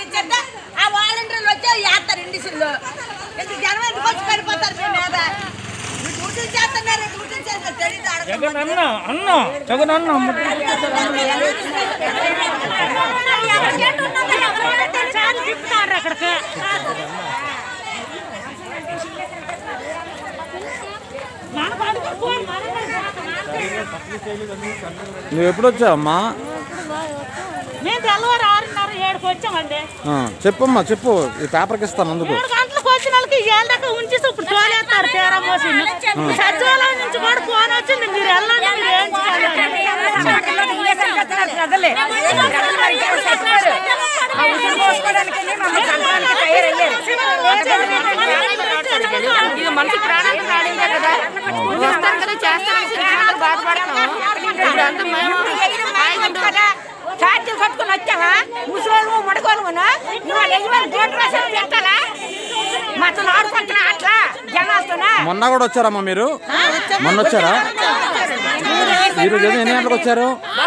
ఇచ్చేస్తే ఆ వాలంటీర్లు వచ్చి వేస్తారు ఇండిషన్లు ఎందుకు జనం ఎందుకు వచ్చి పడిపోతారు మీ మీద మీ డ్యూటీలు చేస్తున్నారు డ్యూటీలు చేస్తారు తెలియదు ఆడ జగన్ అన్న అన్న జగన్ అన్న అక్కడికి నువ్వు ఎప్పుడు వచ్చావమ్మా మేము తెల్లవారు ఆరున్నర ఏడుకి వచ్చామండి ఆ, చెప్పమ్మా చెప్పు ఈ పేపర్కి ఇస్తాను అందుకు ఏడు గంటలకు వచ్చిన వాళ్ళకి ఏళ్ళ దాకా ఉంచేసి ఇప్పుడు తోలేస్తారు తీరా మోసి సచివాలయం నుంచి కూడా ఫోన్ వచ్చింది మీరు వెళ్ళండి మీరు ఏం ఇది మనిషి ప్రాణానికి రాడిందే కదా వస్తారు కదా చేస్తారు చిన్నపిల్లలు బాధపడతాము ఇప్పుడు అంతా మేము ఆయుధం ఛార్జీలు కట్టుకుని వచ్చావా ముసలోళ్ళు మడగోళ్ళునా ఇవాళ యజమాని గోటు రాసిన పెట్టాలా మాతో ఆడుకుంటున్నా అట్లా జనాలతోనా మొన్న కూడా వచ్చారమ్మా మీరు మొన్న వచ్చారా మీరు ఉదయం ఎన్ని గంటలకు వచ్చారు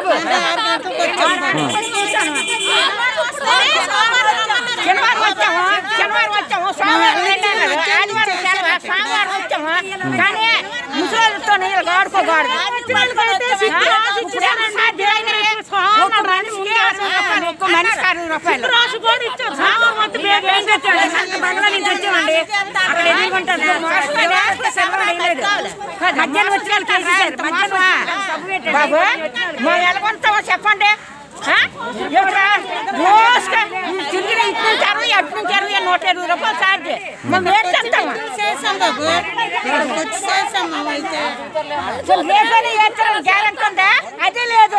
శనివారం వచ్చాము శనివారం వచ్చాము సోమవారం వెళ్ళాము ఆదివారం సెలవు, సోమవారం వచ్చాము కానీ ముసలితో నీళ్ళు ఆడుకోకూడదు ఒక్క మనిషికి ఒక్క మనిషికి అరవై రూపాయలు రాసి కూడా ఇచ్చారు సామాన్ మొత్తం బేగా ఏం తెచ్చాడు? బంగ్లా నుంచి వచ్చామండి అక్కడ ఎదుర్కొంటారు మధ్యాహ్నం వచ్చిన వాళ్ళు కేసేశారు మధ్యాహ్నం బాబు మా ఎలాగొంటావో చెప్పండి ఆ? ఏమిట్రా? రోజుకి తిరిగిన ఇటు నుంచి అరవై అటు నుంచి అరవై నూట ఇరవై రూపాయలు ఛార్జ్ మేము ఏం చేస్తాము అసలు రేపని వేస్తారని గ్యారెంటీ ఉందా అదే లేదు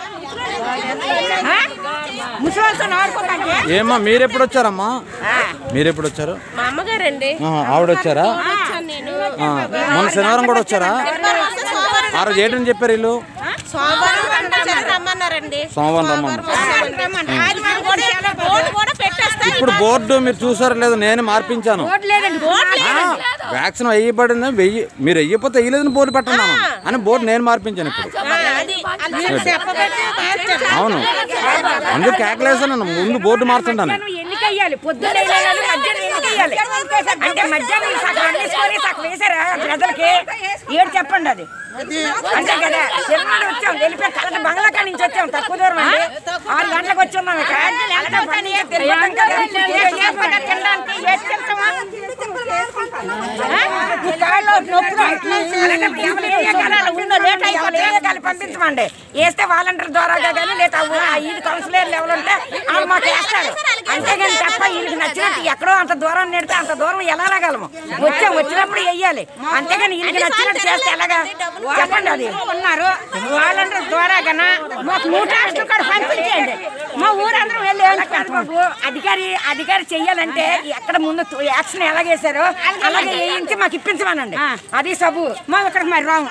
ఆ? ముసలితో ఆడుకోకండి ఏమ్మా మీరు ఎప్పుడు వచ్చారమ్మా మీరు ఎప్పుడు వచ్చారు మా అమ్మగారండి ఆహా, ఆవిడ వచ్చారా నేను ఆ, మొన్న శనివారం కూడా వచ్చారా ఆ రోజు ఏంటని చెప్పారు వీళ్ళు సోమవారం రమ్మన్నారండి సోమవారం రమ్మని ఆదివారం కూడా బోర్డు కూడా పెట్టేస్తారు ఇప్పుడు బోర్డు మీరు చూసారో లేదో నేను మార్పించాను లేదండి ఆ, వ్యాక్సిన్ వేయబడింది వెయ్యి మీరు వెయ్యకపోతే వేయలేదని బోర్డు పెట్టండి అని బోర్డు నేను మార్పించాను ఇప్పుడు అవును అందుకు కేకలేసాను ముందు బోర్డు మార్చండి ఎన్నిక వేయాలి పొద్దున్న వేయాలి మధ్యాహ్నం ఎన్నిక వేయాలి అంటే మధ్యాహ్నం ఈ సగం వండేసుకొని సగం వేసారా ప్రజలకి ఏడు చెప్పండి అది అంతే కదా శనివారం వచ్చాం వెళ్ళిపోయి కలెక్టర్ బంగ్లాకా నుంచి వచ్చాం తక్కువ దూరం అండి ఆరు గంటలకు వచ్చి ఉన్నాం ఇక్కడ అంటే పని తెలియదు కదా. ఏ చేయకుండా తినడానికి ఏది తింటామా? ఆ? ఈ కాళ్ళు నొప్పులు. అలాంటప్పుడు ఎవరు ఏ కాలాలు ఉందో లేట్ అయిపోయి ఏ కాలు పంపించమండి వేస్తే వాలంటీర్ ద్వారా కానీ లేదా ఈది కౌన్సిలర్ లెవెల్ ఉంటే వాళ్ళు మాకు వేస్తారు అంతేగాని తప్ప వీళ్ళకి నచ్చినట్టు ఎక్కడో అంత దూరం నెడితే అంత దూరం ఎలా రాగలము వచ్చాం వచ్చినప్పుడు వెయ్యాలి అంతేగాని వీళ్ళకి నచ్చినట్టు చేస్తే ఎలాగా చెప్పండి అది ఉన్నారు వాలంటీర్ ద్వారా కన్నా మాకు మూడు రాష్ట్రాలు కూడా పంపించండి మా ఊరందరం వెళ్ళి కాదు బాబు అధికారి అధికారి చెయ్యాలంటే ఎక్కడ ముందు తు- యాక్షన్ ఎలాగేశారో అలాగే వేయించి మాకు ఇప్పించమనండి అది సబు మా ఇక్కడికి మరి రాము